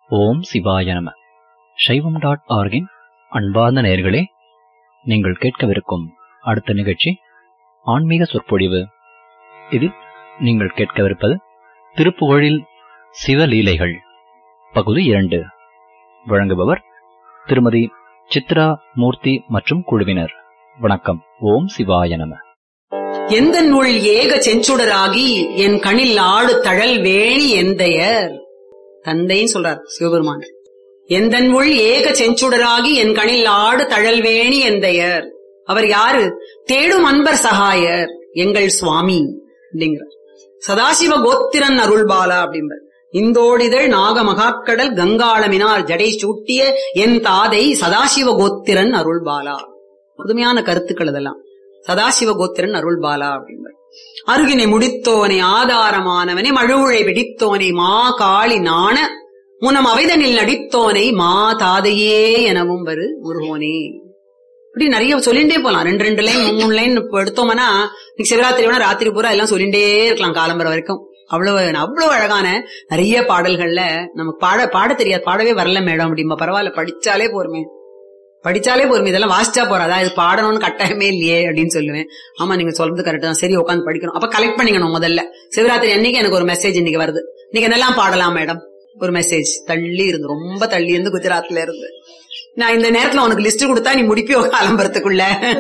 ஓம் சிவாய நம சைவம் டாட் ஆர்கின் அன்பார்ந்த நேயர்களே நீங்கள் கேட்கவிருக்கும் அடுத்த நிகழ்ச்சி ஆன்மீக சொற்பொழிவு இதில் நீங்கள் கேட்கவிருப்பது திருப்புகழில் சிவலீலைகள் பகுதி இரண்டு வழங்குபவர் திருமதி சித்ரா மூர்த்தி மற்றும் குழுவினர் வணக்கம் ஓம் சிவாய நம எந்த நூல் ஏக செஞ்சுடராகி என் கண்ணில் ஆடு தழல் வேணி எந்தையர் தந்தைன்னு சொல்றார் சிவபெருமான் எந்த நூல் ஏக செஞ்சுடராகி என் கண்ணில் ஆடு தழல் வேணி எந்தையர் அவர் யாரு தேடும் அன்பர் சகாயர் எங்கள் சுவாமி அப்படிங்கிறார் சதாசிவ கோத்திரன் அருள்பாலா அப்படின்றார் இந்தோடிதழ் நாக மகாக்கடல் கங்காளமினார் ஜடை சூட்டிய என் தாதை சதாசிவ கோத்திரன் அருள்பாலா புதுமையான கருத்துக்கள் இதெல்லாம் சதாசிவ கோத்திரன் அருள்பாலா அப்படின்றார் அருகினை முடித்தோனை ஆதாரமானவனை மழுவுழை வெடித்தோனை மா காளி நாண முனம் அவைதனில் நடித்தோனை மா தாதையே எனவும் வரு முருகோனே இப்படி நிறைய சொல்லிண்டே போலாம் ரெண்டு ரெண்டு லைன் மூணு லைன் இப்ப எடுத்தோம்னா இன்னைக்கு சிவராத்திரி வேணா ராத்திரி பூரா எல்லாம் சொல்லிண்டே இருக்கலாம் காலம்பரம் வரைக்கும் அவ்வளவு அவ்வளவு அழகான நிறைய பாடல்கள்ல நமக்கு பாட பாட தெரியாது பாடவே வரல மேடம் அப்படிம்பா பரவாயில்ல படிச்சாலே போருமே படிச்சாலே போதும் இதெல்லாம் வாசிச்சா போறாதா இது பாடணும்னு கட்டாயமே இல்லையே அப்படின்னு சொல்லுவேன் ஆமா நீங்க சொல்றது கரெக்ட் தான் சரி உட்காந்து படிக்கணும் அப்ப கலெக்ட் பண்ணிக்கணும் முதல்ல சிவராத்திரி அன்னைக்கு எனக்கு ஒரு மெசேஜ் இன்னைக்கு வருது நீங்க என்னெல்லாம் பாடலாம் மேடம் ஒரு மெசேஜ் தள்ளி இருந்து ரொம்ப தள்ளி இருந்து குஜராத்ல இருந்து நான் இந்த நேரத்துல உனக்கு லிஸ்ட் கொடுத்தா நீ முடிப்பியோ காலம்பரத்துக்குள்ள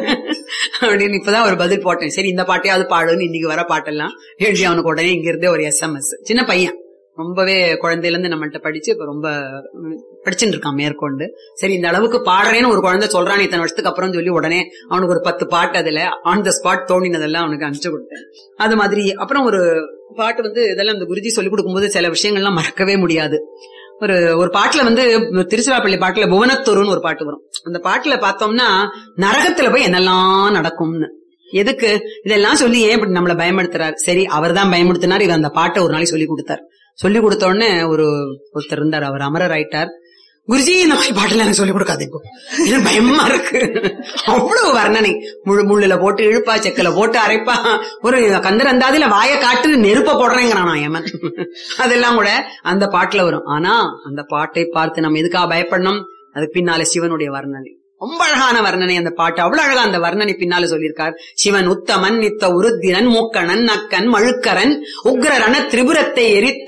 அப்படின்னு இப்பதான் ஒரு பதில் போட்டேன் சரி இந்த பாட்டையாவது பாடுன்னு இன்னைக்கு வர பாட்டெல்லாம் எழுதி அவனுக்கு உடனே இங்க இருந்தே ஒரு எஸ்எம்எஸ் சின்ன பையன் ரொம்பவே குழந்தையில இருந்து நம்மள்ட்ட படிச்சு இப்ப ரொம்ப படிச்சுட்டு இருக்கான் மேற்கொண்டு சரி இந்த அளவுக்கு பாடுறேன்னு ஒரு குழந்தை சொல்றான் இத்தனை வருஷத்துக்கு அப்புறம் சொல்லி உடனே அவனுக்கு ஒரு பத்து பாட்டு அதுல ஆன் த ஸ்பாட் தோணினதெல்லாம் அவனுக்கு அனுப்பிச்சு கொடுத்தேன் அது மாதிரி அப்புறம் ஒரு பாட்டு வந்து இதெல்லாம் இந்த குருஜி சொல்லிக் கொடுக்கும்போது சில விஷயங்கள்லாம் மறக்கவே முடியாது ஒரு ஒரு பாட்டுல வந்து திருச்சிராப்பள்ளி பாட்டுல புவனத்தூர்னு ஒரு பாட்டு வரும் அந்த பாட்டுல பார்த்தோம்னா நரகத்துல போய் என்னெல்லாம் நடக்கும்னு எதுக்கு இதெல்லாம் சொல்லி ஏன் இப்படி நம்மள பயமுடுத்துறாரு சரி அவர் தான் பயமுடுத்தினார் இவர் அந்த பாட்டை ஒரு நாளைக்கு சொல்லி கொடுத்தார் சொல்லி கொடுத்த உடனே ஒரு ஒருத்தர் இருந்தார் அவர் அமரர் ஆயிட்டார் குருஜி இந்த மாதிரி பாட்டுல எனக்கு சொல்லிக் கொடுக்காது இப்போ எனக்கு பயமா இருக்கு அவ்வளவு வர்ணனை முழு முள்ளுல போட்டு இழுப்பா செக்கல போட்டு அரைப்பா ஒரு கந்தரந்தாதில வாய காட்டு நெருப்ப போடுறேங்கிறான் நான் யமன் அதெல்லாம் கூட அந்த பாட்டுல வரும் ஆனா அந்த பாட்டை பார்த்து நம்ம எதுக்காக பயப்படணும் அதுக்கு பின்னால சிவனுடைய வர்ணனை ரொம்ப அழகான வர்ணனை அந்த பாட்டு அவ்வளவு அழகா அந்த வர்ணனை பின்னால சொல்லியிருக்கார் சிவன் உத்தமன் நித்த உருத்திரன் மூக்கணன் நக்கன் மழுக்கரன் உக்ரரண திரிபுரத்தை எரித்த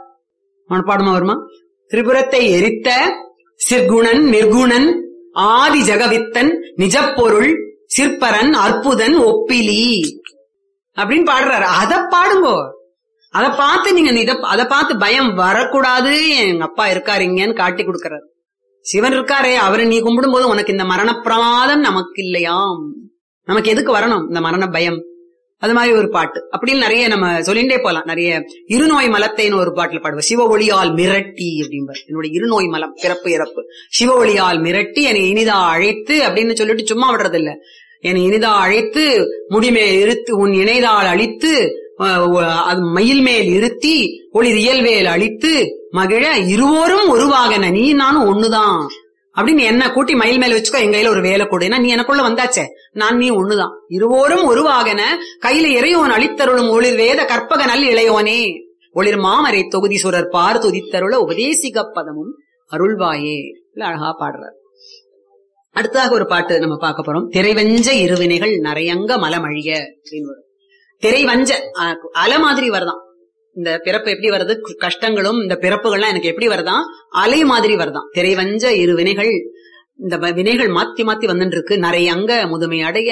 பாடுமா வருமா திரிபுரத்தை எரித்த சிற்குணன் நிர்குணன் ஆதி ஜெகவித்தன் நிஜப்பொருள் சிற்பரன் அற்புதன் ஒப்பிலி அப்படின்னு பாடுறாரு அத பாடுங்கோ அத பார்த்து நீங்க இத அத பார்த்து பயம் வரக்கூடாது எங்க அப்பா இருக்காருங்கன்னு காட்டி கொடுக்கறாரு சிவன் இருக்காரே அவரை நீ கும்பிடும் போது உனக்கு இந்த மரண பிரமாதம் நமக்கு இல்லையாம் நமக்கு எதுக்கு வரணும் இந்த மரண பயம் அது மாதிரி ஒரு பாட்டு அப்படின்னு நிறைய நம்ம சொல்லிண்டே போலாம் நிறைய இருநோய் மலத்தைன்னு ஒரு பாட்டுல பாடுவோம் சிவ ஒளியால் மிரட்டி அப்படிம்பார் என்னோட இருநோய் மலம் பிறப்பு இறப்பு சிவ ஒளியால் மிரட்டி என்னை இனிதா அழைத்து அப்படின்னு சொல்லிட்டு சும்மா விடுறது இல்ல என்னை இனிதா அழைத்து முடிமேல் இருத்து உன் இணைதால் அழித்து அது மயில் மேல் இருத்தி ஒளிர் இயல்வேல் அழித்து மகிழ இருவோரும் ஒருவாகன நீ நானும் ஒண்ணுதான் அப்படின்னு என்ன கூட்டி மயில் மேல வச்சுக்கோ எங்க கையில ஒரு வேலை கொடு ஏன்னா நீ எனக்குள்ள வந்தாச்சே நான் நீ ஒண்ணுதான் இருவோரும் உருவாகன கையில இறையோன் அளித்தருளும் ஒளிர் வேத கற்பக நல் இளையோனே ஒளிர் மாமரை தொகுதி சுரர் பார் துதித்தருள உபதேசிக பதமும் அருள்வாயே அழகா பாடுறார் அடுத்ததாக ஒரு பாட்டு நம்ம பார்க்க போறோம் திரைவஞ்ச இருவினைகள் நரையங்க மலமழிய அப்படின்னு வரும் திரைவஞ்ச அலை மாதிரி வருதான் இந்த பிறப்பு எப்படி வருது கஷ்டங்களும் இந்த பிறப்புகள்லாம் எனக்கு எப்படி வருதான் அலை மாதிரி வருதான் திரைவஞ்ச இரு வினைகள் இந்த வினைகள் மாத்தி மாத்தி வந்துட்டு இருக்கு நிறைய அங்க முதுமை அடைய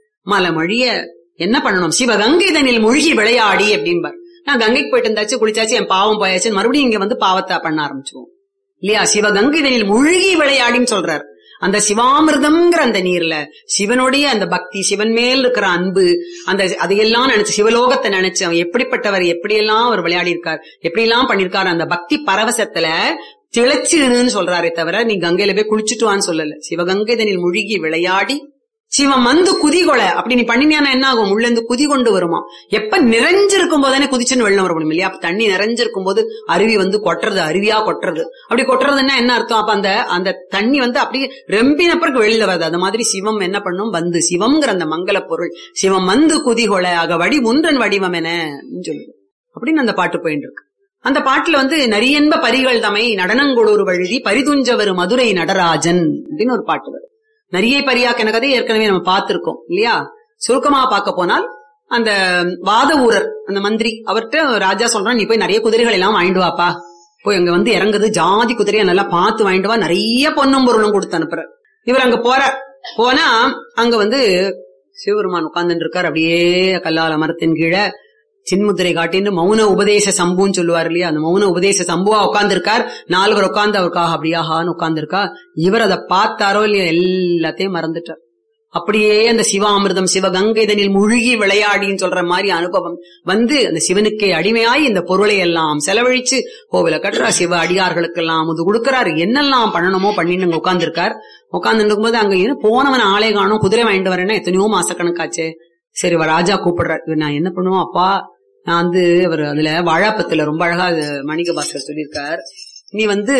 மலமழிய என்ன பண்ணணும் சிவகங்கை தனில் மூழ்கி விளையாடி அப்படின்பார் நான் கங்கைக்கு போயிட்டு இருந்தாச்சு குளிச்சாச்சு என் பாவம் போயாச்சு மறுபடியும் இங்க வந்து பாவத்தை பண்ண ஆரம்பிச்சுவோம் இல்லையா சிவகங்கை தனில் மூழ்கி விளையாடின்னு சொல்றாரு அந்த சிவாமிர்தம்ங்கிற அந்த நீர்ல சிவனுடைய அந்த பக்தி சிவன் மேல் இருக்கிற அன்பு அந்த அதையெல்லாம் நினைச்சு சிவலோகத்தை நினைச்சு அவன் எப்படிப்பட்டவர் எப்படியெல்லாம் அவர் விளையாடி இருக்கார் எப்படி எல்லாம் பண்ணிருக்காரு அந்த பக்தி பரவசத்துல திளைச்சிருன்னு சொல்றாரே தவிர நீ கங்கையில போய் குளிச்சுட்டுவான்னு சொல்லல சிவகங்கை தனில் முழுகி விளையாடி சிவம் வந்து குதிகொல அப்படி நீ பண்ணினியானா என்ன ஆகும் உள்ள இருந்து குதி கொண்டு வருமா எப்ப நிறைஞ்சிருக்கும் போதானே குதிச்சுன்னு வெள்ளம் வர முடியும் இல்லையா அப்ப தண்ணி நிறைஞ்சிருக்கும் போது அருவி வந்து கொட்டுறது அருவியா கொட்டுறது அப்படி கொட்டுறதுன்னா என்ன அர்த்தம் அப்ப அந்த அந்த தண்ணி வந்து அப்படி ரெம்பின பிறகு வெளியில வருது அந்த மாதிரி சிவம் என்ன பண்ணும் வந்து சிவம்ங்கிற அந்த மங்கள பொருள் சிவம் வந்து குதிகொல அக வடி முன்றன் வடிவம் என சொல்லுது அப்படின்னு அந்த பாட்டு போயிட்டு இருக்கு அந்த பாட்டுல வந்து நரியன்ப பரிகள் தமை நடனங்கொடூர் வழுதி பரிதுஞ்சவர் மதுரை நடராஜன் அப்படின்னு ஒரு பாட்டு வரும் நரியை பரியாக்கின கதை ஏற்கனவே நம்ம பார்த்திருக்கோம் இல்லையா சுருக்கமா பார்க்க போனால் அந்த வாத ஊரர் அந்த மந்திரி அவர்கிட்ட ராஜா சொல்றான் நீ போய் நிறைய குதிரைகள் எல்லாம் வாங்கிட்டு வாப்பா போய் அங்க வந்து இறங்குறது ஜாதி குதிரையை நல்லா பார்த்து வாங்கிட்டு வா நிறைய பொன்னும் பொருளும் கொடுத்து அனுப்புற இவர் அங்க போற போனா அங்க வந்து சிவபெருமான் உட்கார்ந்துட்டு இருக்கார் அப்படியே கல்லால மரத்தின் கீழே சின்முத்திரை காட்டின்னு மௌன உபதேச சம்புன்னு சொல்லுவார் இல்லையா அந்த மௌன உபதேச சம்புவா உட்கார்ந்திருக்கார் நால்வர் உட்கார்ந்து அவருக்காக அப்படியாகான்னு உட்கார்ந்திருக்கா இவர் அதை பார்த்தாரோ இல்லையா எல்லாத்தையும் மறந்துட்டார் அப்படியே அந்த சிவாமிர்தம் சிவகங்கைதனில் முழுகி விளையாடின்னு சொல்ற மாதிரி அனுபவம் வந்து அந்த சிவனுக்கே அடிமையாய் இந்த பொருளை எல்லாம் செலவழிச்சு கோவில கட்டுறா சிவ அடியார்களுக்கெல்லாம் அமுது கொடுக்கறாரு என்னெல்லாம் பண்ணணுமோ பண்ணின்னு அங்க உட்கார்ந்துருக்கார் உட்கார்ந்து இருக்கும்போது அங்க என்ன போனவன் ஆளே காணும் குதிரை வாங்கிட்டு வரேன்னா எத்தனையோ மாசக்கணக்காச்சே சரி இவர் ராஜா கூப்பிடுறார் இவர் நான் என்ன பண்ணுவோம் அப்பா நான் வந்து அவர் அதுல வாழாப்பத்துல ரொம்ப அழகா அது மணிக பாஸ்கர் சொல்லியிருக்கார் நீ வந்து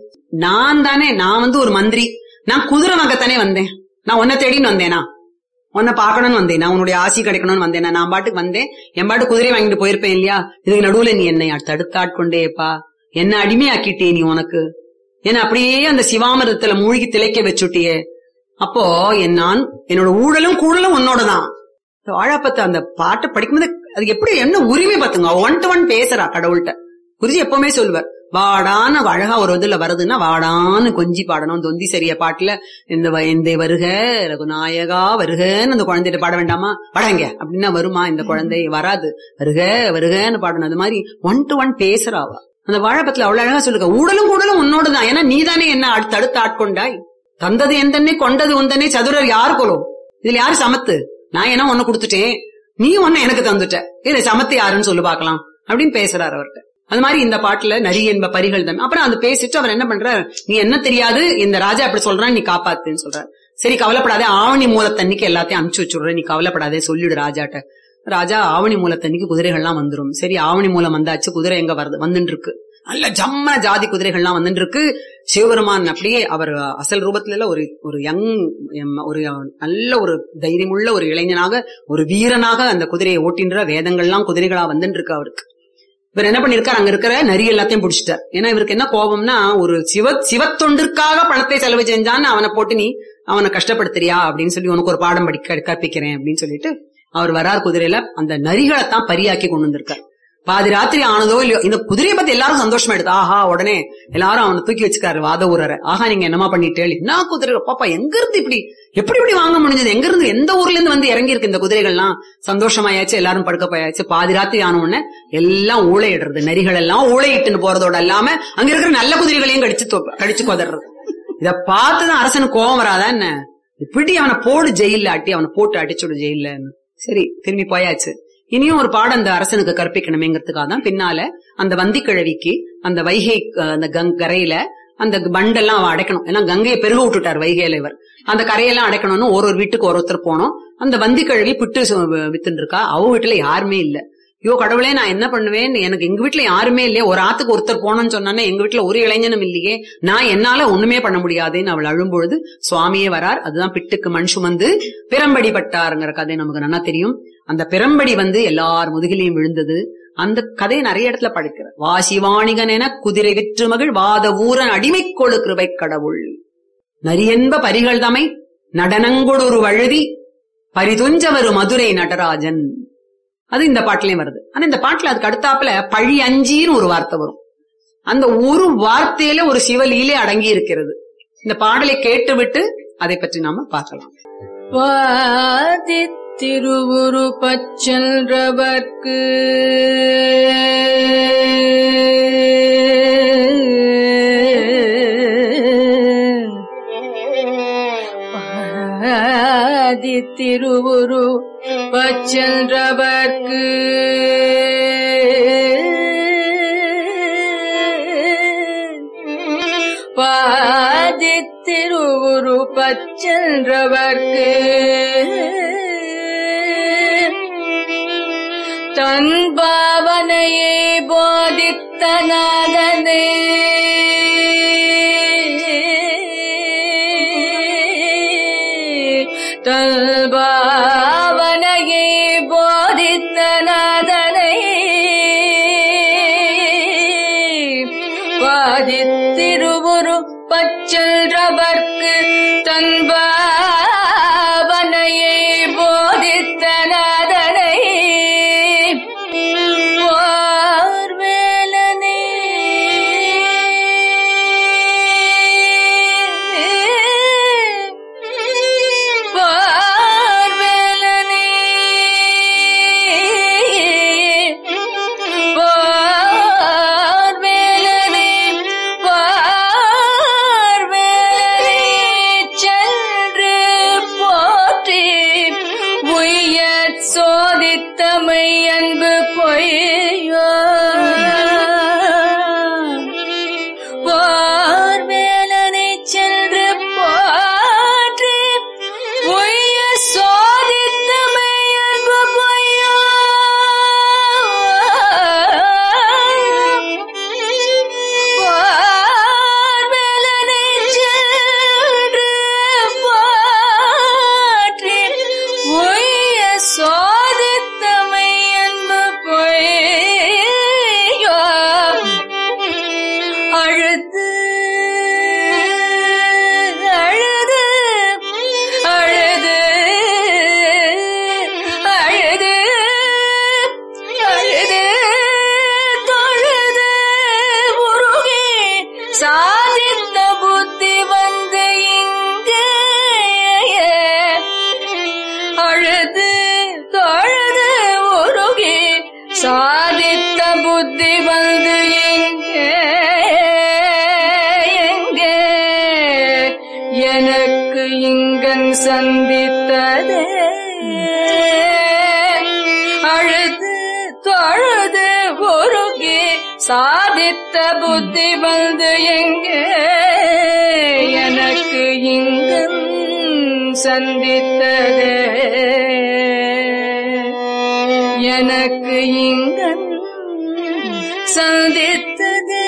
நான் தானே நான் வந்து ஒரு மந்திரி நான் குதிரை வாங்கத்தானே வந்தேன் நான் உன்னை தேடின்னு வந்தேனா உன்னை பார்க்கணும்னு வந்தேன் நான் உன்னுடைய ஆசி கிடைக்கணும்னு வந்தேன் நான் பாட்டுக்கு வந்தேன் என் பாட்டு குதிரை வாங்கிட்டு போயிருப்பேன் இல்லையா இதுக்கு நடுவுல நீ என்னை தடுத்தாட்கொண்டேப்பா என்ன அடிமையாக்கிட்டே நீ உனக்கு என்ன அப்படியே அந்த சிவாமிரதத்துல மூழ்கி திளைக்க வச்சுட்டியே அப்போ என் நான் என்னோட ஊழலும் கூடலும் உன்னோடதான் இந்த வாழாப்பத்த அந்த பாட்டை படிக்கும்போது அது எப்படி என்ன உரிமை பாத்துங்க ஒன் டு ஒன் பேசுறா கடவுள்கிட்ட குருஜி எப்பவுமே சொல்லுவார் வாடான அழகா ஒரு இதுல வருதுன்னா வாடான்னு கொஞ்சி பாடணும் தொந்தி சரிய பாட்டுல இந்த வ- இந்த வருக ரகுநாயகா வருகன்னு அந்த குழந்தைகிட்ட பாட வேண்டாமா படங்க அப்படின்னா வருமா இந்த குழந்தை வராது வருக வருகன்னு பாடணும் அது மாதிரி ஒன் டு ஒன் பேசுறாவா அந்த வாழைப்பத்துல அவ்வளவு அழகா சொல்லுங்க ஊடலும் கூடலும் உன்னோடுதான் ஏன்னா நீதானே என்ன அடுத்து தடுத்து ஆட்கொண்டாய் தந்தது எந்தன்னே கொண்டது உந்தனே சதுரர் யார் கொலும் இதுல யாரு சமத்து நான் என்ன ஒண்ணு கொடுத்துட்டேன் நீ ஒண்ணு எனக்கு தந்துட்ட இதுல சமத்து யாருன்னு சொல்லு பார்க்கலாம் அப்படின்னு பேசுறாரு அவர்கிட்ட அது மாதிரி இந்த பாட்டுல நரி என்ப பரிகள் தான் அப்புறம் அது பேசிட்டு அவர் என்ன பண்றாரு நீ என்ன தெரியாது இந்த ராஜா அப்படி சொல்றான் நீ காப்பாத்துன்னு சொல்றாரு சரி கவலைப்படாதே ஆவணி மூலத்தன்னைக்கு எல்லாத்தையும் அனுப்பிச்சு வச்சுடுற நீ கவலைப்படாதே சொல்லிடு ராஜாட்ட ராஜா ஆவணி மூலத்தன்னைக்கு குதிரைகள்லாம் வந்துரும் சரி ஆவணி மூலம் வந்தாச்சு குதிரை எங்க வருது வந்துட்டு இருக்கு நல்ல ஜம்ம ஜாதி குதிரைகள்லாம் வந்துட்டு இருக்கு சிவபெருமான் அப்படியே அவர் அசல் ரூபத்துல இல்ல ஒரு ஒரு யங் ஒரு நல்ல ஒரு தைரியமுள்ள ஒரு இளைஞனாக ஒரு வீரனாக அந்த குதிரையை ஓட்டின்ற வேதங்கள்லாம் குதிரைகளா வந்துட்டு இருக்கு அவருக்கு இவர் என்ன பண்ணிருக்காரு அங்க இருக்கிற நரி எல்லாத்தையும் பிடிச்சிட்டார் ஏன்னா இவருக்கு என்ன கோபம்னா ஒரு சிவ சிவத்தொண்டிற்காக பணத்தை செலவு செஞ்சான்னு அவனை போட்டு நீ அவனை கஷ்டப்படுத்துறியா அப்படின்னு சொல்லி உனக்கு ஒரு பாடம் படிக்க கற்பிக்கிறேன் அப்படின்னு சொல்லிட்டு அவர் வரார் குதிரையில அந்த நரிகளை தான் பரியாக்கி கொண்டு வந்திருக்கார் பாதி ராத்திரி ஆனதோ இல்லையோ இந்த குதிரையை பத்தி எல்லாரும் சந்தோஷமா எடுத்து ஆஹா உடனே எல்லாரும் அவனை தூக்கி வச்சுக்காரு வாத ஊரரை ஆஹா நீங்க என்னமா பண்ணிட்டே என்ன குதிரை பாப்பா எங்க இருந்து இப்படி எப்படி இப்படி வாங்க முடிஞ்சது எங்க இருந்து எந்த ஊர்ல இருந்து வந்து இறங்கி இருக்கு இந்த குதிரைகள்லாம் சந்தோஷமாயாச்சு எல்லாரும் படுக்க போயாச்சு பாதி ராத்திரி ஆன உடனே எல்லாம் ஊழையிடுறது நரிகள் எல்லாம் ஊழையிட்டுன்னு போறதோட இல்லாம அங்க இருக்கிற நல்ல குதிரைகளையும் கடிச்சு தொ- கடிச்சு கொதறது இத பார்த்துதான் அரசனுக்கு கோவம் வராதா என்ன இப்படி அவனை போடு ஜெயில அட்டி அவனை போட்டு அடிச்சுடு ஜெயில சரி திரும்பி போயாச்சு இனியும் ஒரு பாடம் அந்த அரசனுக்கு கற்பிக்கணுமேங்கிறதுக்காக தான் பின்னால அந்த வந்தி கிழவிக்கு அந்த வைகை அஹ், அந்த கங் கரையில அந்த பண்டெல்லாம் அவன் அடைக்கணும் ஏன்னா கங்கையை பெருக விட்டுட்டார் வைகையில இவர் அந்த கரையெல்லாம் அடைக்கணும்னு ஒரு ஒரு வீட்டுக்கு ஒரு ஒருத்தர் போனோம் அந்த வந்தி கிழவி பிட்டு வித்துன்னு இருக்கா அவ வீட்டுல யாருமே இல்ல ஐயோ கடவுளே நான் என்ன பண்ணுவேன் எனக்கு எங்க வீட்டுல யாருமே இல்லையே ஒரு ஆத்துக்கு ஒருத்தர் போனோம்னு சொன்னானே எங்க வீட்டுல ஒரு இளைஞனும் இல்லையே நான் என்னால ஒண்ணுமே பண்ண முடியாதுன்னு அவள் அழும்பொழுது சுவாமியே வரார் அதுதான் பிட்டுக்கு மண் சுமந்து பிறம்படி பட்டாருங்கிற கதை நமக்கு நல்லா தெரியும் அந்த பிறம்படி வந்து எல்லார் முதுகிலையும் விழுந்தது அந்த கதையை நிறைய இடத்துல படிக்கிற வாசிவாணிகன் என குதிரை விற்று மகிழ் வாத ஊரன் அடிமை கொடு கிருபை கடவுள் நரியன்ப பரிகள் தமை நடனங்கொடொரு வழுதி பரிதுஞ்சவரு மதுரை நடராஜன் அது இந்த பாட்டுலயும் வருது ஆனா இந்த பாட்டுல அதுக்கு அடுத்தாப்புல பழி அஞ்சின்னு ஒரு வார்த்தை வரும் அந்த ஒரு வார்த்தையில ஒரு சிவலீலை அடங்கி இருக்கிறது இந்த பாடலை கேட்டுவிட்டு அதை பற்றி நாம பார்க்கலாம் வாதி திருவுரு பச்சென்றவர்க்கு வாதி திருவுரு பச்சென்றவர்க்கு பாதி திருவுரு பச்சென்றவர்க்கு தன் பாவனையை போதித்த நாதனே தன் பாவனையை போதித்த நாதனை திருவுரு பச்சென்றவர்க்கு தன்பாவனையை போதித்த நாதனை பார்வேலனே பார்வேலனே பார்வேலனே பார்வேலனே சென்று போற்றி உய்யச் சோதித்தமை அன்பு பொய்யோ பார்வேலனை சென்று போற்றி உய்ய சோதித்தமை அன்பு பொய்யோ பார்வேலனை சென்று போற்றி உய்ய சோதித்தமை அன்பு பொய்யோ அழுது அழுது அழுது அழுது அழுது தொழுது உருகி சாதித்த புத்தி வந்து இங்கே அழுது தொழுது உருகி சாதித்த புத்தி வந்து எங்கே எங்கே எனக்கு இங்கன் சந்தித்ததே அழுது தொழுது உருகி சாதித்த புத்தி வந்து எங்கே எனக்கு இங்கன் சந்தித்ததே எனக்கு இங்கன் சந்தித்ததே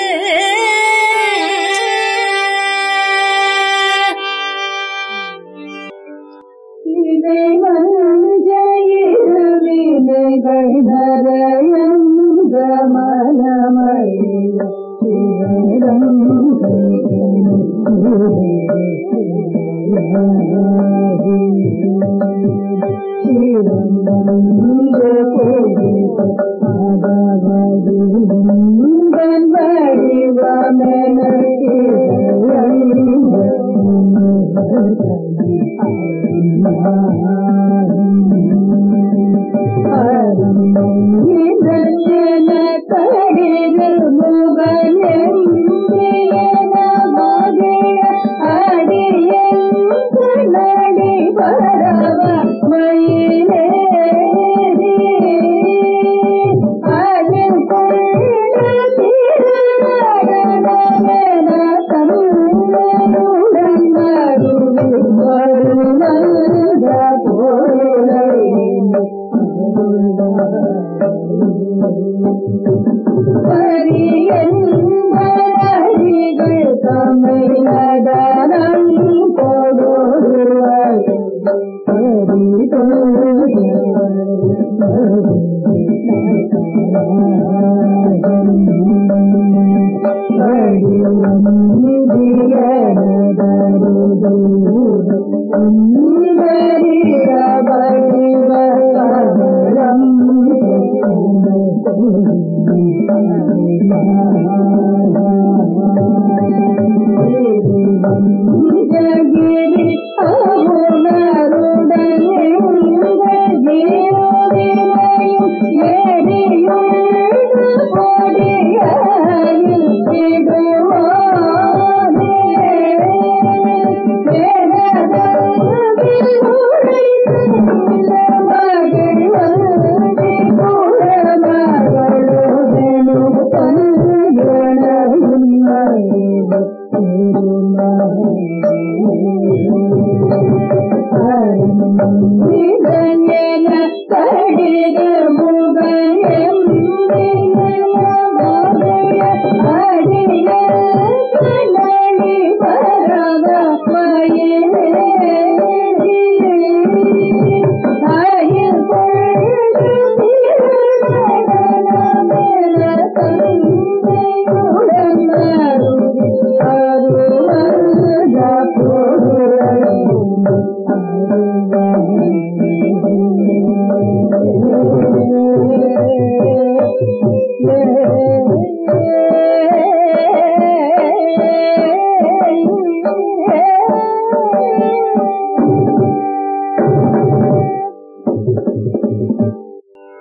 Thank you.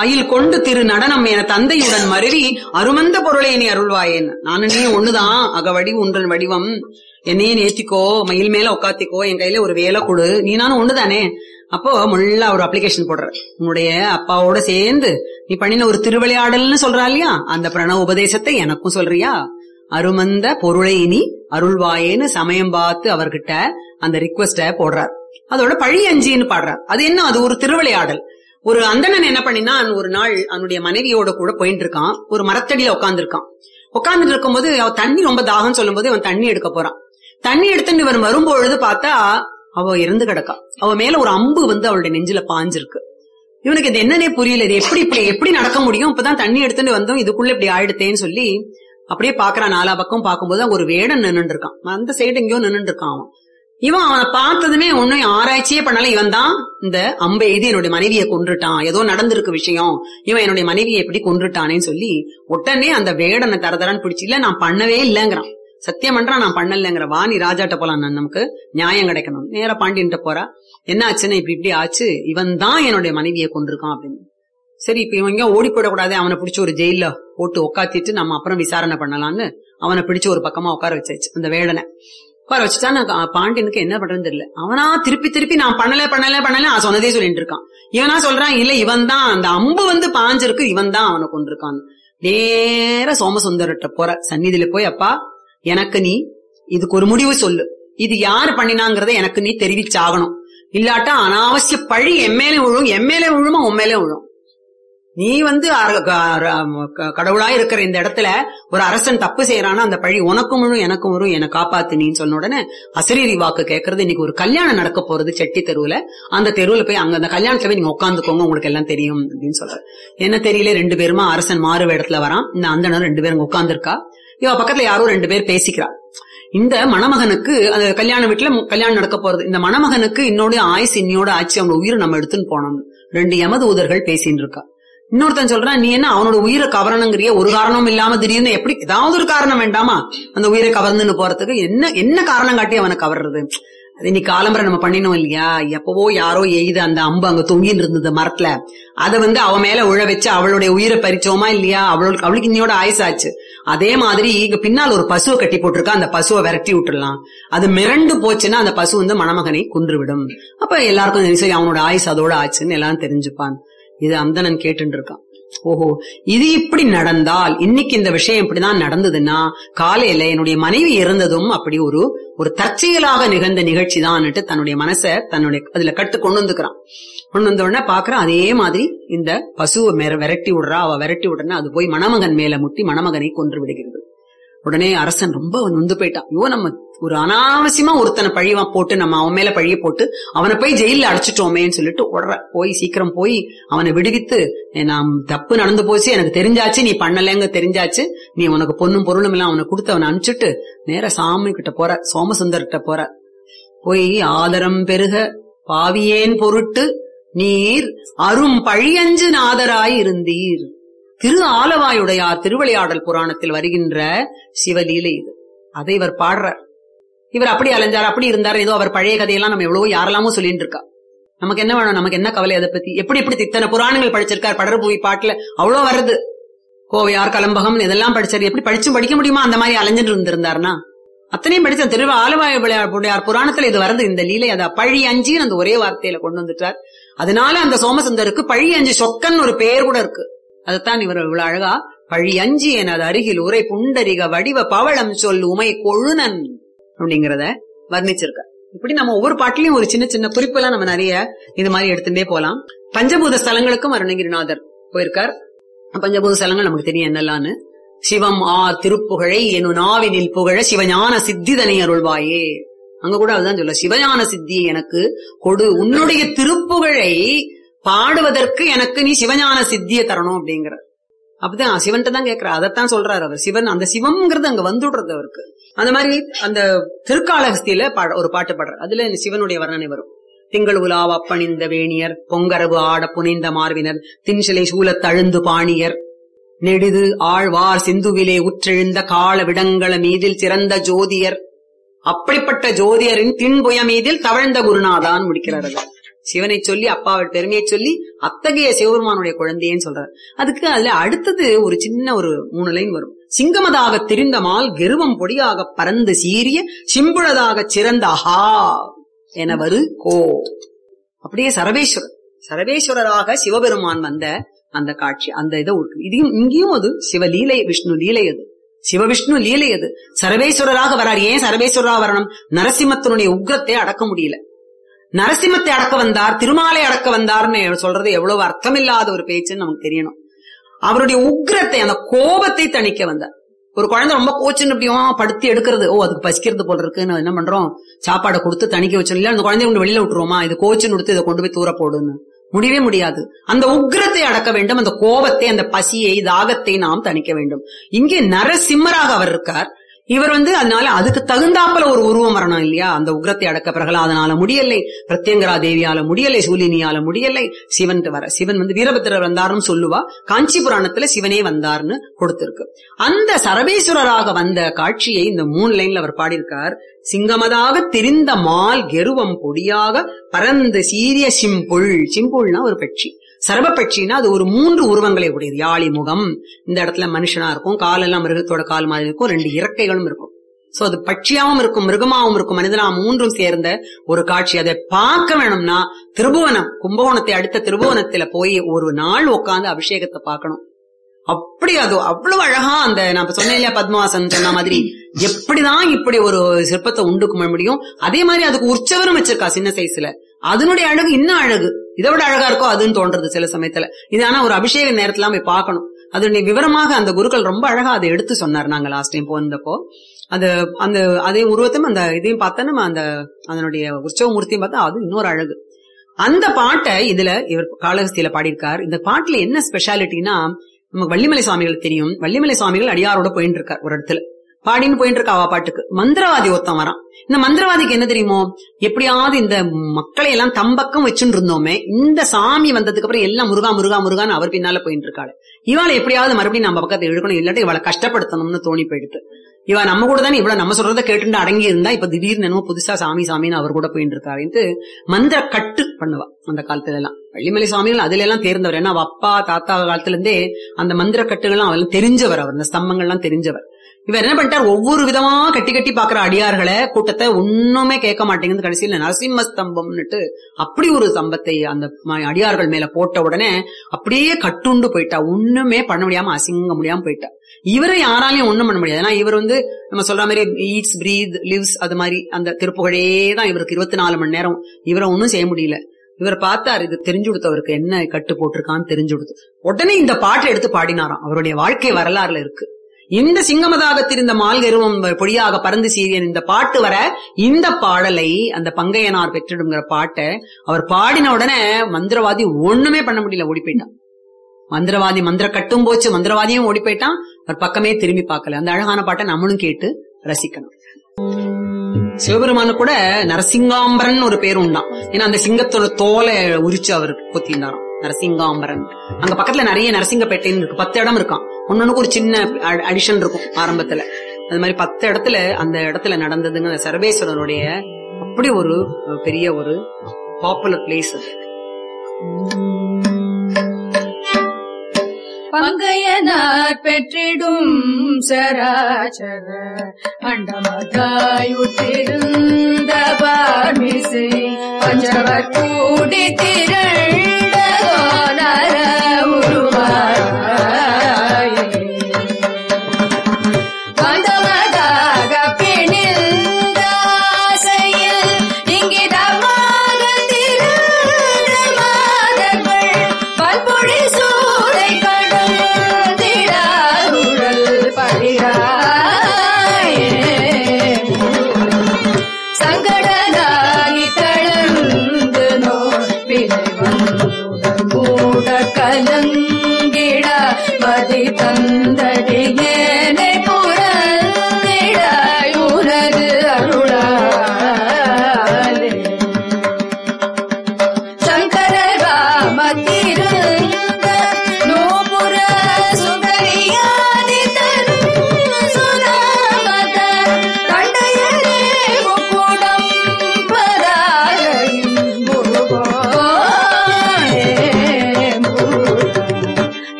அயில் கொண்டு திரு நடனம் என தந்தையுடன் மருவி அருமந்த பொருளை நீ அருள்வாயேன் நானும் நீ ஒண்ணுதான் அகவடி உன்றன் வடிவம் என்னையே நேத்திக்கோ மயில் மேல உட்காத்திக்கோ என் கையில ஒரு வேலை கொடு நீ நானும் ஒண்ணுதானே அப்போ முள்ள ஒரு அப்ளிகேஷன் போடுற உன்னுடைய அப்பாவோட சேர்ந்து நீ பண்ணின ஒரு திருவிளையாடல்னு சொல்றா இல்லையா அந்த பிரணவ உபதேசத்தை எனக்கும் சொல்றியா அருமந்த பொருளை நீ அருள்வாயேன்னு சமயம் பார்த்து அவர்கிட்ட அந்த ரிக்வெஸ்ட போடுறார் அதோட பழி அஞ்சின்னு பாடுறார் அது என்ன அது ஒரு திருவிளையாடல் ஒரு அந்தணன் என்ன பண்ணினான் ஒரு நாள் அவனுடைய மனைவியோட கூட போயிட்டு இருக்கான் ஒரு மரத்தடியில உட்கார்ந்துருக்கான் உட்கார்ந்துட்டு இருக்கும்போது அவ தண்ணி ரொம்ப தாகம் சொல்லும்போது அவன் தண்ணி எடுக்க போறான் தண்ணி எடுத்துட்டு இவன் வரும்பொழுது பார்த்தா அவ இறந்து கிடக்கா அவ மேல ஒரு அம்பு வந்து அவளுடைய நெஞ்சில பாஞ்சிருக்கு இவனுக்கு இது என்னன்னே புரியல இது எப்படி இப்படி எப்படி நடக்க முடியும் இப்பதான் தண்ணி எடுத்துட்டு வந்தோம் இதுக்குள்ள இப்படி ஆயிடுத்தேன்னு சொல்லி அப்படியே பாக்குறான் நாலா பக்கம் பார்க்கும்போது அங்க ஒரு வேடன் நின்னுட்டு இருக்கான் அந்த சைடு எங்கேயோ நின்னுட்டு இருக்கான் அவன் இவன் அவனை பார்த்ததுமே ஒன்னும் ஆராய்ச்சியே பண்ணல இவன் தான் இந்த அம்பை எய்தி என்னுடைய மனைவியை கொன்றுட்டான் ஏதோ நடந்திருக்கு விஷயம் இவன் என்னுடைய மனைவியை எப்படி கொன்றுட்டானேன்னு சொல்லி உடனே அந்த வேடனை தரதரான்னு பிடிச்சி இல்ல நான் பண்ணவே இல்லைங்கிறான் சத்தியம் பண்றான் நான் பண்ணலங்கிற வா நீ ராஜாட்ட போலாம் நான் நமக்கு நியாயம் கிடைக்கணும் நேரா பாண்டியன்ட்ட போறா என்ன ஆச்சுன்னு இப்படி இப்படி ஆச்சு இவன் தான் என்னுடைய மனைவியை கொண்டிருக்கான் அப்படின்னு சரி இப்ப இவன் எங்கேயும் ஓடி போயிடக்கூடாது அவனை பிடிச்சு ஒரு ஜெயில போட்டு உட்காத்திட்டு நம்ம அப்புறம் விசாரணை பண்ணலாம்னு அவனை பிடிச்சு ஒரு பக்கமா உட்கார வச்சாச்சு அந்த வேடனை உட்கார வச்சுட்டா நான் பாண்டியனுக்கு என்ன பண்றதுன்னு தெரியல அவனா திருப்பி திருப்பி நான் பண்ணல பண்ணல பண்ணல நான் சொன்னதே சொல்லிட்டு இருக்கான் இவனா சொல்றான் இல்ல இவன் தான் அந்த அம்பு வந்து பாஞ்சிருக்கு இவன் தான் அவனை கொண்டிருக்கான் நேர சோமசுந்தரட்ட போற சந்நிதியில போய் அப்பா எனக்கு நீ இதுக்கு ஒரு முடிவு சொல்லு இது யாரு பண்ணினாங்கிறத எனக்கு நீ தெரிவிச்சாகணும் இல்லாட்டா அனாவசிய பழி எம்மேலே விழும் எம்மேலே விழுமா உண்மையிலே விழும் நீ வந்து அர- க- ர- க- கடவுளா இருக்கிற இந்த இடத்துல ஒரு அரசன் தப்பு செய்யறானா அந்த பழி உனக்கும் விழும் எனக்கும் வரும் என்னை காப்பாத்து நீன்னு சொன்ன உடனே அசரீரி வாக்கு கேட்கறது இன்னைக்கு ஒரு கல்யாணம் நடக்க போறது செட்டி தெருவுல அந்த தெருவுல போய் அங்க அந்த கல்யாணத்துல போய் நீங்க உட்காந்துக்கோங்க உங்களுக்கு எல்லாம் தெரியும் அப்படின்னு சொல்றாரு என்ன தெரியல ரெண்டு பேருமா அரசன் மாறு வேடத்துல வரான் இந்த அந்தனர் ரெண்டு பேரும் உட்கார்ந்துருக்கா இவ பக்கத்துல யாரோ ரெண்டு பேர் பேசிக்கிறா இந்த மணமகனுக்கு அந்த கல்யாண வீட்டுல மு- கல்யாணம் நடக்க போறது இந்த மணமகனுக்கு இன்னோட ஆயுசு இன்னோட ஆச்சு அவனோட உயிரை நம்ம எடுத்துன்னு போனோம் ரெண்டு யமதூதர்கள் பேசின்னு இருக்கா இன்னொருத்தன் சொல்றான் நீ என்ன அவனோட உயிரை கவரணுங்கிறிய ஒரு காரணமும் இல்லாம திடீர்னு எப்படி ஏதாவது ஒரு காரணம் வேண்டாமா அந்த உயிரை கவர்ந்துன்னு போறதுக்கு என்ன என்ன காரணம் காட்டி அவனை கவர்றது அது இன்னைக்கு காலம்பரை நம்ம பண்ணினோம் இல்லையா எப்பவோ யாரோ எய்து அந்த அம்பு அங்க தொங்கின்னு இருந்தது மரத்துல அத வந்து அவ மேல உழ வச்சு அவளுடைய உயிரை பறிச்சோமா இல்லையா அவளுக்கு அவளுக்கு இன்னையோட ஆயுசாச்சு அதே மாதிரி இங்க பின்னால் ஒரு பசுவை கட்டி போட்டிருக்கா அந்த பசுவை விரட்டி விட்டுடலாம் அது மிரண்டு போச்சுன்னா அந்த பசு வந்து மணமகனை கொன்றுவிடும் அப்ப எல்லாருக்கும் சரி அவனோட ஆயுசு அதோட ஆச்சுன்னு எல்லாரும் தெரிஞ்சுப்பான் இது அந்தணன் கேட்டுட்டு இருக்கான் ஓஹோ இது இப்படி நடந்தால் இன்னைக்கு இந்த விஷயம் இப்படிதான் நடந்ததுன்னா காலையில என்னுடைய மனைவி இறந்ததும் அப்படி ஒரு ஒரு தற்செயலாக நிகழ்ந்த நிகழ்ச்சி தான்னுட்டு தன்னுடைய மனச தன்னுடைய அதுல கட்டு கொண்டு வந்துக்கிறான் கொண்டு வந்த உடனே பாக்குறான் அதே மாதிரி இந்த பசுவை மேல விரட்டி விடுறா அவ விரட்டி விடுறா அது போய் மணமகன் மேல முட்டி மணமகனை கொன்று விடுகிறது உடனே அரசன் ரொம்ப நொந்து போயிட்டான் ஐயோ நம்ம ஒரு அனாவசியமா ஒருத்தனை பழிவா போட்டு நம்ம அவன் மேல பழிய போட்டு அவனை போய் ஜெயில அடைச்சிட்டோமேன்னு சொல்லிட்டு உடற போய் சீக்கிரம் போய் அவனை விடுவித்து "ஏ, நாம் தப்பு நடந்து போச்சு எனக்கு தெரிஞ்சாச்சு நீ பண்ணலங்க தெரிஞ்சாச்சு நீ உனக்கு பொண்ணும் பொருளும் எல்லாம் அவனை கொடுத்து அவனை அனுப்பிச்சுட்டு நேர சாமி கிட்ட போற சோமசுந்தர்கிட்ட போற போய் ஆதரம் பெருக பாவியேன் பொருட்டு நீர் அரும் பழியஞ்சு நாதராய் இருந்தீர் திரு ஆலவாயுடையார் திருவிளையாடல் புராணத்தில் வருகின்ற சிவலீலை இது அதை இவர் பாடுறார் இவர் அப்படி அலைஞ்சார் அப்படி இருந்தார் ஏதோ அவர் பழைய கதையெல்லாம் நம்ம எவ்வளவோ யாரெல்லாமோ சொல்லிட்டு இருக்கா நமக்கு என்ன வேணும் நமக்கு என்ன கவலை அதை பத்தி எப்படி இப்படி இத்தனை புராணங்கள் படிச்சிருக்கார் படர்பூவி பாட்டுல அவ்வளவு வருது கோவையார் கலம்பகம் இதெல்லாம் படிச்சாரு எப்படி படிச்சும் படிக்க முடியுமா அந்த மாதிரி அலைஞ்சிட்டு இருந்திருந்தாருன்னா அத்தனையும் படிச்ச திரு ஆலவாய விளையாடுடையார் புராணத்துல இது வருது இந்த லீலை அத பழி அஞ்சின்னு அந்த ஒரே வார்த்தையில கொண்டு வந்துட்டார் அதனால அந்த சோமசுந்தருக்கு பழி அஞ்சு சொக்கன் ஒரு பெயர் கூட இருக்கு அதைத்தான் இவர் இவ்வளவு அழகா பழி அஞ்சி எனது அருகில் உரை புண்டரிக வடிவ பவளம் சொல் உமை கொழுனன் அப்படிங்கறத வர்ணிச்சிருக்க இப்படி நம்ம ஒவ்வொரு பாட்டிலையும் ஒரு சின்ன சின்ன குறிப்பெல்லாம் நம்ம நிறைய இது மாதிரி எடுத்துட்டே போலாம் பஞ்சபூத ஸ்தலங்களுக்கும் அருணகிரிநாதர் போயிருக்கார் பஞ்சபூத ஸ்தலங்கள் நமக்கு தெரியும் என்னெல்லாம்னு சிவம் ஆ திருப்புகழை எனு நாவினில் புகழ சிவஞான சித்திதனை அருள்வாயே அங்க கூட அதுதான் சொல்ல சிவஞான சித்தி எனக்கு கொடு உன்னுடைய திருப்புகழை பாடுவதற்கு எனக்கு நீ சிவஞான சித்தியை தரணும் அப்படிங்கிற அப்படிதான் சிவன்கிட்ட தான் கேக்குற அதைத்தான் சொல்றாரு அவர் சிவன் அந்த சிவம்ங்கிறது அங்க வந்துடுறது அவருக்கு அந்த மாதிரி அந்த திருக்காளஹஸ்தியில பாட- ஒரு பாட்டு பாடுறார் அதுல இந்த சிவனுடைய வர்ணனை வரும் திங்கள் உலாவ அப்பணிந்த வேணியர் பொங்கரவு ஆட புனைந்த மார்பினர் தின்சிலை சூழத் தழுந்து பாணியர் நெடுது ஆழ்வார் சிந்துவிலே உற்றெழுந்த கால விடங்கள மீதில் சிறந்த ஜோதியர் அப்படிப்பட்ட ஜோதியரின் தின்புய மீதில் தவழ்ந்த குருநாதான் முடிக்கிறார் அது சிவனை சொல்லி அப்பாவோட பெருமையை சொல்லி அத்தகைய சிவபெருமானுடைய குழந்தையேன்னு சொல்றாரு அதுக்கு அதுல அடுத்தது ஒரு சின்ன ஒரு மூணு லைன் வரும் சிங்கமதாக திரிந்தமால் கெருவம் பொடியாக பறந்து சீரிய சிம்புழதாக சிறந்த அஹா என வரு கோ அப்படியே சரவேஸ்வரர் சரவேஸ்வரராக சிவபெருமான் வந்த அந்த காட்சி அந்த இதை ஒரு- இதையும் இங்கேயும் அது சிவலீலை விஷ்ணு லீலை அது சிவவிஷ்ணு லீலை அது சரவேஸ்வரராக வரார் ஏன் சரவேஸ்வரராக வரணும் நரசிம்மத்தினுடைய உக்ரத்தை அடக்க முடியல நரசிம்மத்தை அடக்க வந்தார் திருமாலை அடக்க வந்தார்னு சொல்றது எவ்வளவு அர்த்தமில்லாத ஒரு பேச்சுன்னு நமக்கு தெரியணும் அவருடைய உக்ரத்தை அந்த கோபத்தை தணிக்க வந்தார் ஒரு குழந்தை ரொம்ப கோச்சுன்னு அப்படியும் படுத்தி எடுக்கிறது ஓ அதுக்கு பசிக்கிறது போல இருக்குன்னு என்ன பண்றோம் சாப்பாடை கொடுத்து தணிக்க வச்சோம் இல்ல அந்த குழந்தைய கொண்டு வெளியில விட்டுருவோமா இது கோச்சுன்னு கொடுத்து இதை கொண்டு போய் தூர போடுன்னு முடியவே முடியாது அந்த உக்ரத்தை அடக்க வேண்டும் அந்த கோபத்தை அந்த பசியை தாகத்தை நாம் தணிக்க வேண்டும் இங்கே நரசிம்மராக அவர் இருக்கார் இவர் வந்து அதனால அதுக்கு தகுந்தாப்புல ஒரு உருவம் வரணும் இல்லையா அந்த உக்ரத்தை அடக்க பிரகலாதனால முடியலை பிரத்யங்கரா தேவியால முடியலை சூலினியால முடியலை சிவன் வர சிவன் வந்து வீரபத்திரர் வந்தாருன்னு சொல்லுவா காஞ்சி புராணத்துல சிவனே வந்தார்னு கொடுத்திருக்கு அந்த சரவேஸ்வரராக வந்த காட்சியை இந்த மூணு லைன்ல அவர் பாடியிருக்கார் சிங்கமதாக திரிந்த மால் கெருவம் பொடியாக பறந்து சீரிய சிம்புள் சிம்புள்னா ஒரு பட்சி சரப பட்சினா அது ஒரு மூன்று உருவங்களை உடையது யாழி முகம் இந்த இடத்துல மனுஷனா இருக்கும் காலெல்லாம் மிருகத்தோட கால் மாதிரி இருக்கும் ரெண்டு இறக்கைகளும் இருக்கும் சோ அது பட்சியாவும் இருக்கும் மிருகமாவும் இருக்கும் மனிதனா மூன்றும் சேர்ந்த ஒரு காட்சி அதை பார்க்க வேணும்னா திருபுவனம் கும்பகோணத்தை அடுத்த திருபுவனத்துல போய் ஒரு நாள் உட்கார்ந்து அபிஷேகத்தை பார்க்கணும் அப்படி அது அவ்வளவு அழகா அந்த நான் இப்ப சொன்னேன் இல்லையா பத்மவாசன் சொன்ன மாதிரி எப்படிதான் இப்படி ஒரு சிற்பத்தை உண்டு கும்ப முடியும் அதே மாதிரி அதுக்கு உற்சவரும் வச்சிருக்கா சின்ன சைஸ்ல அதனுடைய அழகு இன்னும் அழகு இதை விட அழகா இருக்கோ அதுன்னு தோன்றது சில சமயத்துல இது ஆனா ஒரு அபிஷேக நேரத்துல போய் பார்க்கணும் அதனுடைய விவரமாக அந்த குருக்கள் ரொம்ப அழகா அதை எடுத்து சொன்னார் நாங்க லாஸ்ட் டைம் போனப்போ அது அந்த அதே உருவத்தையும் அந்த இதையும் பார்த்தா நம்ம அந்த அதனுடைய உற்சவ மூர்த்தியும் பார்த்தா அது இன்னொரு அழகு அந்த பாட்டை இதுல இவர் காளஹஸ்தியில பாடியிருக்கார் இந்த பாட்டுல என்ன ஸ்பெஷாலிட்டினா நமக்கு வள்ளிமலை சுவாமிகள் தெரியும் வள்ளிமலை சுவாமிகள் அடியாரோட போயிட்டு இருக்கார் ஒரு இடத்துல பாடின்னு போயிட்டு இருக்கா அவ பாட்டுக்கு மந்திரவாதி ஒருத்தன் வரான் இந்த மந்திரவாதிக்கு என்ன தெரியுமோ எப்படியாவது இந்த மக்களை எல்லாம் தம்பக்கம் வச்சுட்டு இருந்தோமே இந்த சாமி வந்ததுக்கு அப்புறம் எல்லாம் முருகா முருகா முருகான்னு அவர் பின்னால போயிட்டு இருக்காள் இவாளை எப்படியாவது மறுபடியும் நம்ம பக்கத்தை இழுக்கணும் இல்லாட்டி இவளை கஷ்டப்படுத்தணும்னு தோணி போயிடுது இவ நம்ம கூட தானே இவ்வளவு நம்ம சொல்றதை கேட்டுட்டு அடங்கி இருந்தா இப்ப திடீர்னு என்னமோ புதுசா சாமி சாமின்னு அவர் கூட போயிட்டு இருக்காருன்ட்டு மந்திர கட்டு பண்ணுவா அந்த காலத்துல எல்லாம் வள்ளிமலை சுவாமிகள் அதுல எல்லாம் தேர்ந்தவர் ஏன்னா அவ அப்பா தாத்தா காலத்துல இருந்தே அந்த மந்திர கட்டுகள்லாம் அவெல்லாம் தெரிஞ்சவர் அவர் அந்த ஸ்தம்பங்கள்லாம் தெரிஞ்சவர் இவர் என்ன பண்ணிட்டார் ஒவ்வொரு விதமா கட்டி கட்டி பாக்குற அடியார்களை கூட்டத்தை ஒண்ணுமே கேட்க மாட்டேங்குது கடைசியில நரசிம்ம ஸ்தம்பம்னுட்டு அப்படி ஒரு ஸ்தம்பத்தை அந்த ம- அடியார்கள் மேல போட்ட உடனே அப்படியே கட்டுண்டு போயிட்டா ஒண்ணுமே பண்ண முடியாம அசிங்க முடியாம போயிட்டா இவரை யாராலையும் ஒண்ணும் பண்ண முடியாது ஏன்னா இவர் வந்து நம்ம சொல்ற மாதிரி ஈட்ஸ் பிரீத் லிவ்ஸ் அது மாதிரி அந்த திருப்புகழே தான் இவருக்கு இருபத்தி நாலு மணி நேரம் இவரை ஒண்ணும் செய்ய முடியல இவர் பார்த்தார் இது தெரிஞ்சு கொடுத்தவருக்கு என்ன கட்டு போட்டிருக்கான்னு தெரிஞ்சு கொடுத்து உடனே இந்த பாட்டை எடுத்து பாடினாராம் அவருடைய வாழ்க்கை வரலாறுல இருக்கு இந்த சிங்கமதாக திரிந்த மால்கருவம் பொடியாக பறந்து சீரியன் இந்த பாட்டு வர இந்த பாடலை அந்த பங்கையனார் பெற்றிடுங்கிற பாட்டை அவர் பாடின உடனே மந்திரவாதி ஒண்ணுமே பண்ண முடியல ஓடி போயிட்டான் மந்திரவாதி மந்திர கட்டும் போச்சு மந்திரவாதியும் ஓடி போயிட்டான் அவர் பக்கமே திரும்பி பார்க்கல அந்த அழகான பாட்டை நம்மளும் கேட்டு ரசிக்கணும் சிவபெருமானு கூட நரசிங்காம்பரன் ஒரு பேர் உண்டாம் ஏன்னா அந்த சிங்கத்தோட தோலை உரிச்சு அவர் கொத்திருந்தாராம் நரசிங்காம்பரன் அங்க பக்கத்துல நிறைய நரசிங்கப்பேட்டைன்னு இருக்கு பத்து இடம் இருக்கான் ஒன்னொன்னுக்கு ஒரு சின்ன அடிஷன் இருக்கும் ஆரம்பத்துல அது மாதிரி பத்து இடத்துல அந்த இடத்துல நடந்ததுங்க அந்த சர்வேஸ்வரனுடைய அப்படி ஒரு அஹ், பெரிய ஒரு பாப்புலர் பிளேஸ் அது பங்கையனார் பெற்றிடும் சராச்சர அண்டமதாயுற்றிருந்த பார்மிசை பஞ்சவர் கூடி திரண்டதோ நர உருவாயே வந்தவதாக பிணிந்தாசையில் இங்கிதமாக திரண்ட மாதர்கள் பல்பொழி சூளை கடந்திடாருழல் படிராயே சங்கடனாகி தளர்ந்து நோய் பிழை வந்து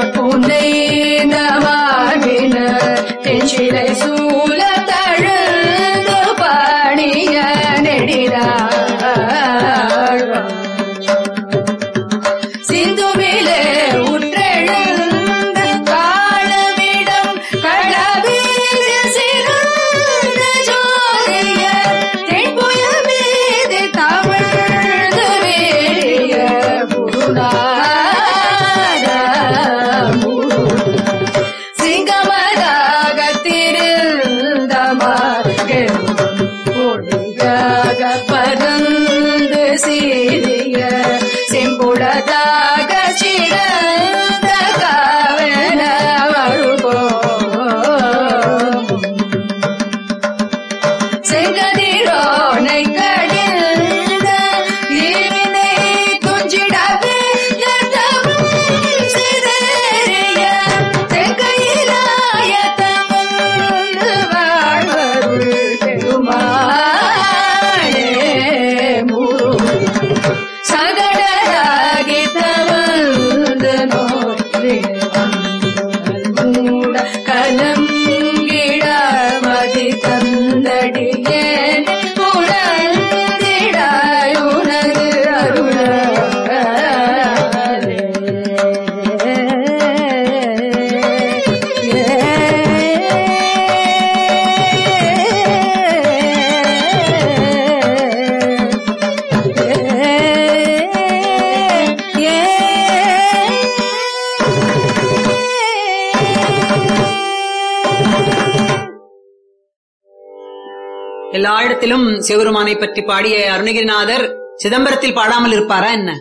புனைந்த மார்பின தென்சிலை சூழ தழுந்து பாடிய நெடினார் சிந்துவிலே உற்றெழுந்த காலமிடம் களவில் சிறந்த ஜோதிய தென்புயல் மீது தவழ்ந்து வேறிய புருடாத சிங்கமதாக திருந்த மார்கெழும் ஒளியாக பறந்து சீரிய செம்புடதாக சிறந்த காவல வழுகோ செங்கதிரோனை கடிந்த ஈவினை துஞ்சிடவே எட்டவும் சிதறிய செங்கையிலாய தமிழ் வாழ்வருள் பெருமாளே முருகன் சகடராகி தவழ்ந்து நோக்கி மூட கலங்கிட மதி தந்தடியே உணர்ந்திடாயுனது எல்லா இடத்திலும் சிவபெருமானை பற்றி பாடிய அருணகிரிநாதர் சிதம்பரத்தில் பாடாமல் இருப்பாரா என்ன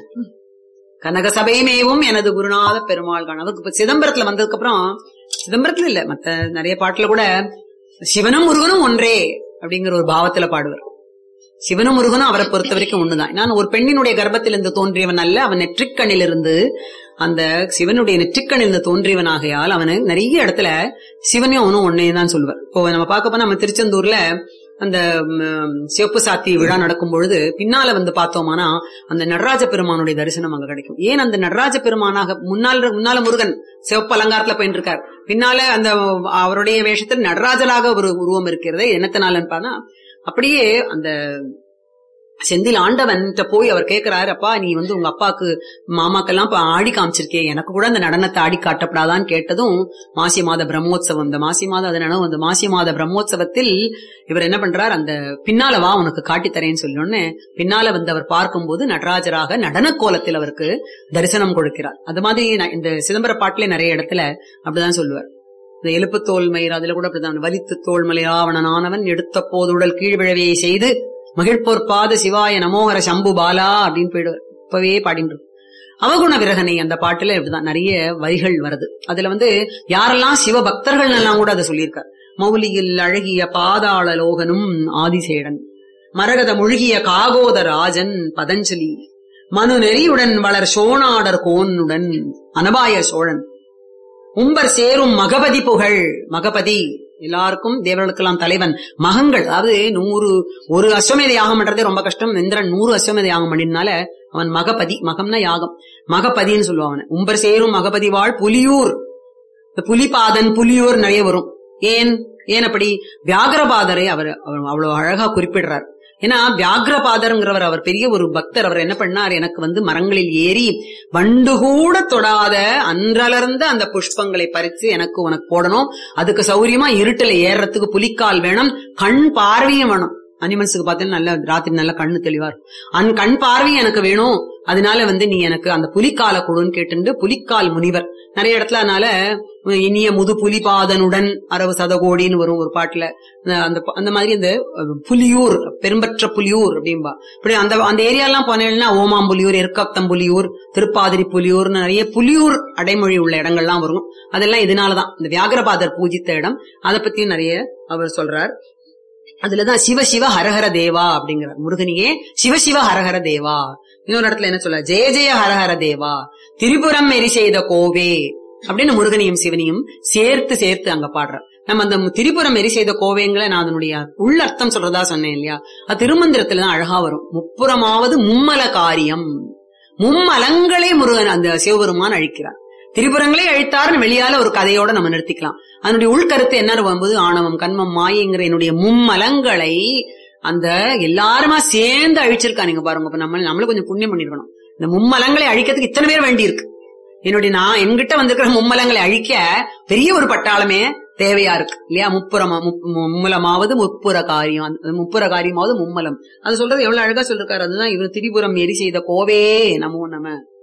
கனக சபையுமேவும் எனது குருநாத பெருமாள் காண அதுக்கு இப்ப சிதம்பரத்துல வந்ததுக்கு அப்புறம் சிதம்பரத்துல இல்ல மத்த நிறைய பாட்டுல கூட சிவனும் முருகனும் ஒன்றே அப்படிங்கிற ஒரு பாவத்துல பாடுவார் சிவனும் முருகனும் அவரை பொறுத்த வரைக்கும் ஒண்ணுதான் நான் ஒரு பெண்ணினுடைய கர்ப்பத்திலிருந்து தோன்றியவன் அல்ல அவன் நெற்றிக்கண்ணிலிருந்து அந்த சிவனுடைய நெற்றிக்கண்ணிலிருந்து தோன்றியவன் ஆகையால் அவனு நிறைய இடத்துல சிவனையும் அவனும் ஒன்னே தான் சொல்லுவார் இப்போ நம்ம பார்க்க போனா நம்ம திருச்செந்தூர்ல அந்த ம், சிவப்பு சாத்தி விழா நடக்கும் பொழுது பின்னால வந்து பார்த்தோமானா அந்த நடராஜ பெருமானுடைய தரிசனம் அங்க கிடைக்கும் ஏன் அந்த நடராஜ பெருமானாக முன்னால முன்னால முருகன் சிவப்பு அலங்காரத்துல போயிட்டு இருக்கார் பின்னால அந்த அவருடைய வேஷத்தில் நடராஜராக ஒரு உருவம் இருக்கிறது என்னத்தினாலன்னு பார்த்தா அப்படியே அந்த செந்தில் ஆண்டவன் போய் அவர் கேக்குறாரு அப்பா நீ வந்து உங்க அப்பாக்கு மாமாக்கெல்லாம் இப்ப ஆடி காமிச்சிருக்கே எனக்கு கூட அந்த நடனத்தை ஆடி காட்டப்படாதான்னு கேட்டதும் மாசி மாத பிரம்மோத்சவம் இந்த மாசி மாத அது நடனம் அந்த மாசி மாத பிரம்மோத்சவத்தில் இவர் என்ன பண்றார் அந்த பின்னால வா உனக்கு காட்டி தரேன்னு சொல்லணும்னு பின்னால வந்து அவர் பார்க்கும்போது நடராஜராக நடன கோலத்தில் அவருக்கு தரிசனம் கொடுக்கிறார் அது மாதிரி நான் இந்த சிதம்பர பாட்டிலே நிறைய இடத்துல அப்படிதான் சொல்லுவார் இந்த எழுப்பு தோல் மயிர் அதுல கூட அப்படிதான் வலித்து தோல் மலையாவணனானவன் எடுத்த போதுடல் கீழ்விழவையை செய்து மகிழ்ப்போர் பாத சிவாய நமோகர சம்பு பாலா அப்படின்னு போயிடுவார் இப்பவே பாடிட்டு இருக்கும். அவகுண விரகனை அந்த பாட்டுல இப்படிதான் நிறைய வரிகள் வருது அதுல வந்து யாரெல்லாம் சிவ பக்தர்கள் எல்லாம் கூட அதை சொல்லியிருக்கார் மௌலியில் அழகிய பாதாள லோகனும் ஆதிசேடன் மரகத முழுகிய காகோத ராஜன் பதஞ்சலி மனு நெறியுடன் வளர் சோணாடர் கோனுடன் அனபாய சோழன் உம்பர் சேரும் மகபதி புகழ் மகபதி எல்லாருக்கும் தேவர்களுக்கெல்லாம் தலைவன் மகங்கள் அதாவது நூறு ஒரு அஸ்வமேத யாகம் பண்றதே ரொம்ப கஷ்டம் இந்திரன் நூறு அஸ்வமேத யாகம் பண்ணினால அவன் மகபதி மகம்னா யாகம் மகபதின்னு சொல்லுவான் அவனை. உம்பர் சேரும் மகபதி வாழ் புலியூர் இந்த புலிபாதன் புலியூர் நிறைய வரும் ஏன் ஏன் அப்படி வியாகரபாதரை அவர் அவர் அவ்வளவு அழகா குறிப்பிடுறார் ஏன்னா வியாகரபாதர்ங்கிறவர் அவர் பெரிய ஒரு பக்தர் அவர் என்ன பண்ணார் எனக்கு வந்து மரங்களில் ஏறி வண்டு கூட தொடாத அன்றலர்ந்த அந்த புஷ்பங்களை பறித்து எனக்கு உனக்கு போடணும் அதுக்கு சௌரியமா இருட்டுல ஏறுறதுக்கு புலிக்கால் வேணும் கண் பார்வையும் வேணும் அனிமல்ஸுக்கு பார்த்தீங்கன்னா நல்ல ராத்திரி நல்ல கண்ணு தெளிவா இருக்கும் அந் கண் பார்வையும் எனக்கு வேணும் அதனால வந்து நீ எனக்கு அந்த புலிக்கால கொடுன்னு கேட்டு புலிக்கால் முனிவர் நிறைய இடத்துல அதனால இனிய முது புலிபாதனுடன் அரவு சதகோடின்னு வரும் ஒரு பாட்டுல அந்த- அந்த அந்த மாதிரி அந்த அஹ், புலியூர் பெரும்பற்ற புலியூர் அப்படின்பா இப்படி அந்த அந்த ஏரியா எல்லாம் போனேன்னா ஓமாம்புலியூர் எருக்கத்தம்புலியூர் திருப்பாதிரி புலியூர் நிறைய புலியூர் அடைமொழி உள்ள இடங்கள்லாம் வரும் அதெல்லாம் இதனாலதான் இந்த வியாகரபாதர் பூஜித்த இடம் அதை பத்தி நிறைய அவர் சொல்றார் அதுலதான் சிவ சிவ ஹரஹர தேவா அப்படிங்கிறார் முருகனியே சிவ சிவ ஹரஹர தேவா இன்னொரு இடத்துல என்ன சொல்ல ஜெய ஜெய ஹரஹர தேவா திரிபுரம் எரி செய்த கோவே அப்படின்னு முருகனையும் சிவனையும் சேர்த்து சேர்த்து அங்க பாடுறார் நம்ம அந்த திரிபுரம் எரி செய்த கோவேங்களை நான் அதனுடைய உள்ளர்த்தம் சொல்றதா சொன்னேன் இல்லையா அது திருமந்திரத்துல தான் அழகா வரும் முப்புறமாவது மும்மல காரியம் மும்மலங்களை முருகன் அந்த சிவபெருமான் அழிக்கிறார் திரிபுரங்களே அழித்தார்னு வெளியால ஒரு கதையோட நம்ம நிறுத்திக்கலாம் அதனுடைய உள்கருத்து என்னன்னு வரும்போது ஆணவம் கண்மம் மாயங்கிற என்னுடைய மும்மலங்களை அந்த எல்லாருமா சேர்ந்து அழிச்சிருக்கானுங்க பாருங்க இப்ப நம்ம நம்மளும் கொஞ்சம் புண்ணியம் பண்ணிருக்கணும் இந்த மும்மலங்களை அழிக்கிறதுக்கு இத்தனை பேர் வேண்டி இருக்கு என்னுடைய நான் என்கிட்ட வந்திருக்கிற மும்மலங்களை அழிக்க பெரிய ஒரு பட்டாளமே தேவையா இருக்கு இல்லையா முப்புறமா முப்- மும்மலமாவது முப்புற காரியம் அந்த முப்புற காரியமாவது மும்மலம் அது சொல்றது எவ்வளவு அழகா சொல்லிருக்காரு அதுதான் இவர் திரிபுரம் எரி செய்த கோவே நமோ நம